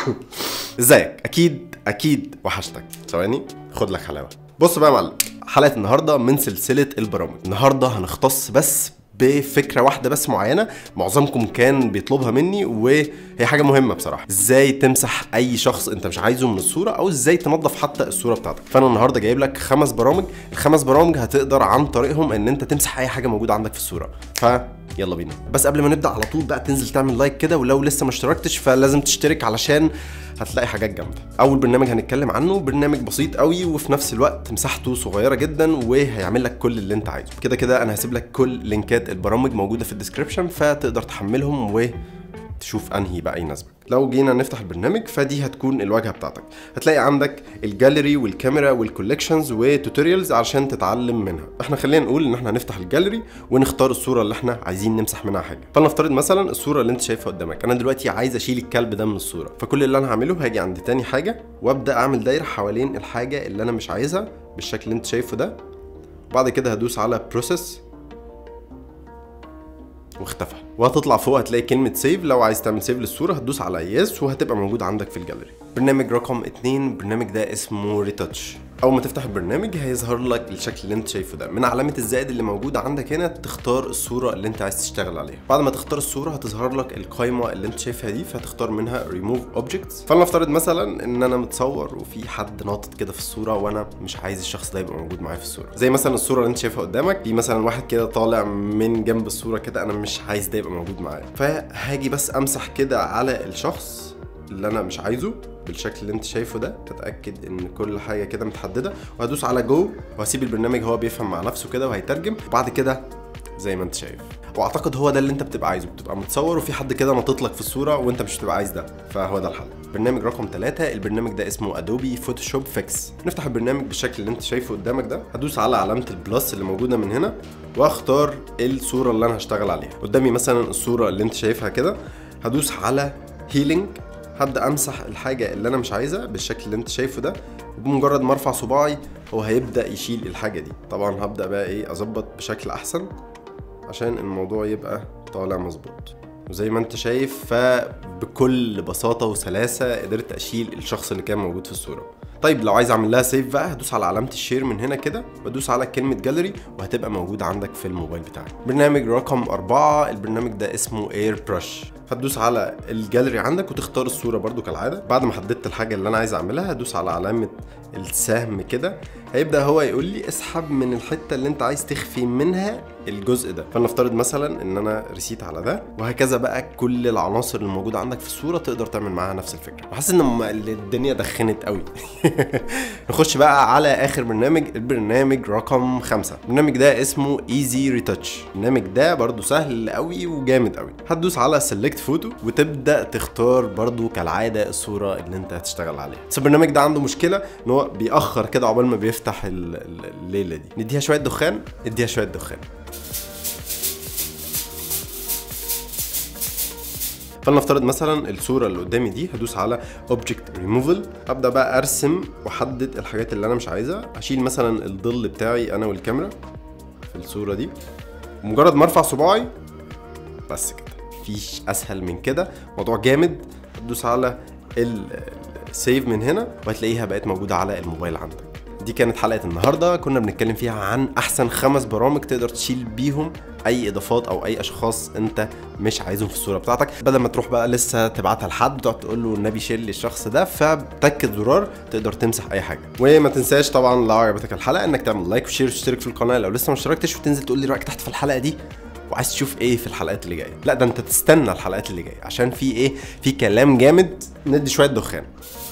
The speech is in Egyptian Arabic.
ازيك اكيد اكيد وحشتك ثواني خد لك حلاوه بص بقى يا معلم حلقه النهارده من سلسله البرامج النهارده هنختص بس بفكره واحده بس معينه معظمكم كان بيطلبها مني وهي حاجه مهمه بصراحه ازاي تمسح اي شخص انت مش عايزه من الصوره او ازاي تنظف حتى الصوره بتاعتك فانا النهارده جايب لك خمس برامج الخمس برامج هتقدر عن طريقهم ان انت تمسح اي حاجه موجوده عندك في الصوره ف يلا بينا بس قبل ما نبدا على طول بقى تنزل تعمل لايك كده ولو لسه ما اشتركتش فلازم تشترك علشان هتلاقي حاجات جامده اول برنامج هنتكلم عنه برنامج بسيط قوي وفي نفس الوقت مساحته صغيره جدا وهيعمل لك كل اللي انت عايزه كده كده انا هسيب لك كل لينكات البرامج موجوده في الديسكربشن فتقدر تحملهم و تشوف انهي بقى يناسبك لو جينا نفتح البرنامج فدي هتكون الواجهه بتاعتك هتلاقي عندك الجاليري والكاميرا والكولكشنز وتوتوريالز عشان تتعلم منها احنا خلينا نقول ان احنا هنفتح الجاليري ونختار الصوره اللي احنا عايزين نمسح منها حاجه فلنفترض مثلا الصوره اللي انت شايفها قدامك انا دلوقتي عايز اشيل الكلب ده من الصوره فكل اللي انا هعمله هاجي عند تاني حاجه وابدا اعمل دايره حوالين الحاجه اللي انا مش عايزها بالشكل اللي انت شايفه ده وبعد كده هدوس على بروسيس واختفى وهتطلع فوق هتلاقي كلمة سيف لو عايز تعمل سيف للصورة هتدوس على يس وهتبقى موجود عندك في الجاليري برنامج رقم اتنين البرنامج ده اسمه ريتاتش اول ما تفتح البرنامج هيظهر لك الشكل اللي انت شايفه ده من علامة الزائد اللي موجودة عندك هنا تختار الصورة اللي انت عايز تشتغل عليها بعد ما تختار الصورة هتظهر لك القائمة اللي انت شايفها دي فهتختار منها ريموف اوبجكتس فلنفترض مثلا ان انا متصور وفي حد ناطط كده في الصورة وانا مش عايز الشخص ده يبقى موجود معايا في الصورة زي مثلا الصورة اللي انت شايفها قدامك في مثلا واحد كده طالع من جنب الصورة كده انا مش عايز ده يبقى موجود معايا فهاجي بس امسح كده على الشخص اللي انا مش عايزه بالشكل اللي انت شايفه ده تتاكد ان كل حاجه كده متحدده وهدوس على جو وهسيب البرنامج هو بيفهم مع نفسه كده وهيترجم وبعد كده زي ما انت شايف واعتقد هو ده اللي انت بتبقى عايزه بتبقى متصور وفي حد كده ناطط لك في الصوره وانت مش بتبقى عايز ده فهو ده الحل برنامج رقم ثلاثة البرنامج ده اسمه ادوبي فوتوشوب فيكس نفتح البرنامج بالشكل اللي انت شايفه قدامك ده هدوس على علامه البلس اللي موجوده من هنا واختار الصوره اللي انا هشتغل عليها قدامي مثلا الصوره اللي انت شايفها كده هدوس على هيلينج هبدا امسح الحاجه اللي انا مش عايزها بالشكل اللي انت شايفه ده وبمجرد ما ارفع صباعي هو هيبدا يشيل الحاجه دي طبعا هبدا بقى ايه اظبط بشكل احسن عشان الموضوع يبقى طالع مظبوط وزي ما انت شايف فبكل بساطة وسلاسة قدرت اشيل الشخص اللي كان موجود في الصورة طيب لو عايز اعمل لها سيف بقى هدوس على علامة الشير من هنا كده وادوس على كلمة جاليري وهتبقى موجودة عندك في الموبايل بتاعك برنامج رقم أربعة البرنامج ده اسمه اير برش هتدوس على الجاليري عندك وتختار الصورة برضو كالعادة بعد ما حددت الحاجة اللي انا عايز اعملها هدوس على علامة السهم كده هيبدا هو يقول لي اسحب من الحته اللي انت عايز تخفي منها الجزء ده فلنفترض مثلا ان انا رسيت على ده وهكذا بقى كل العناصر اللي موجوده عندك في الصوره تقدر تعمل معاها نفس الفكره بحس ان الدنيا دخنت قوي نخش بقى على اخر برنامج البرنامج رقم خمسة البرنامج ده اسمه ايزي ريتاتش البرنامج ده برضو سهل قوي وجامد قوي هتدوس على سيلكت فوتو وتبدا تختار برضو كالعاده الصوره اللي انت هتشتغل عليها بس البرنامج ده عنده مشكله ان هو بيأخر كده عقبال ما بيفتح الليله دي نديها شويه دخان نديها شويه دخان فلنفترض مثلا الصوره اللي قدامي دي هدوس على اوبجكت ريموفل ابدا بقى ارسم واحدد الحاجات اللي انا مش عايزها اشيل مثلا الظل بتاعي انا والكاميرا في الصوره دي مجرد ما ارفع صباعي بس كده مفيش اسهل من كده موضوع جامد هتدوس على السيف من هنا وهتلاقيها بقت موجوده على الموبايل عندك دي كانت حلقه النهارده كنا بنتكلم فيها عن احسن خمس برامج تقدر تشيل بيهم اي اضافات او اي اشخاص انت مش عايزهم في الصوره بتاعتك بدل ما تروح بقى لسه تبعتها لحد وتقعد تقول له النبي شيل لي الشخص ده فبتكت زرار تقدر تمسح اي حاجه وما تنساش طبعا لو عجبتك الحلقه انك تعمل لايك وشير وتشترك في القناه لو لسه ما اشتركتش وتنزل تقول لي رايك تحت في الحلقه دي وعايز تشوف ايه في الحلقات اللي جايه لا ده انت تستنى الحلقات اللي جايه عشان في ايه في كلام جامد ندي شويه دخان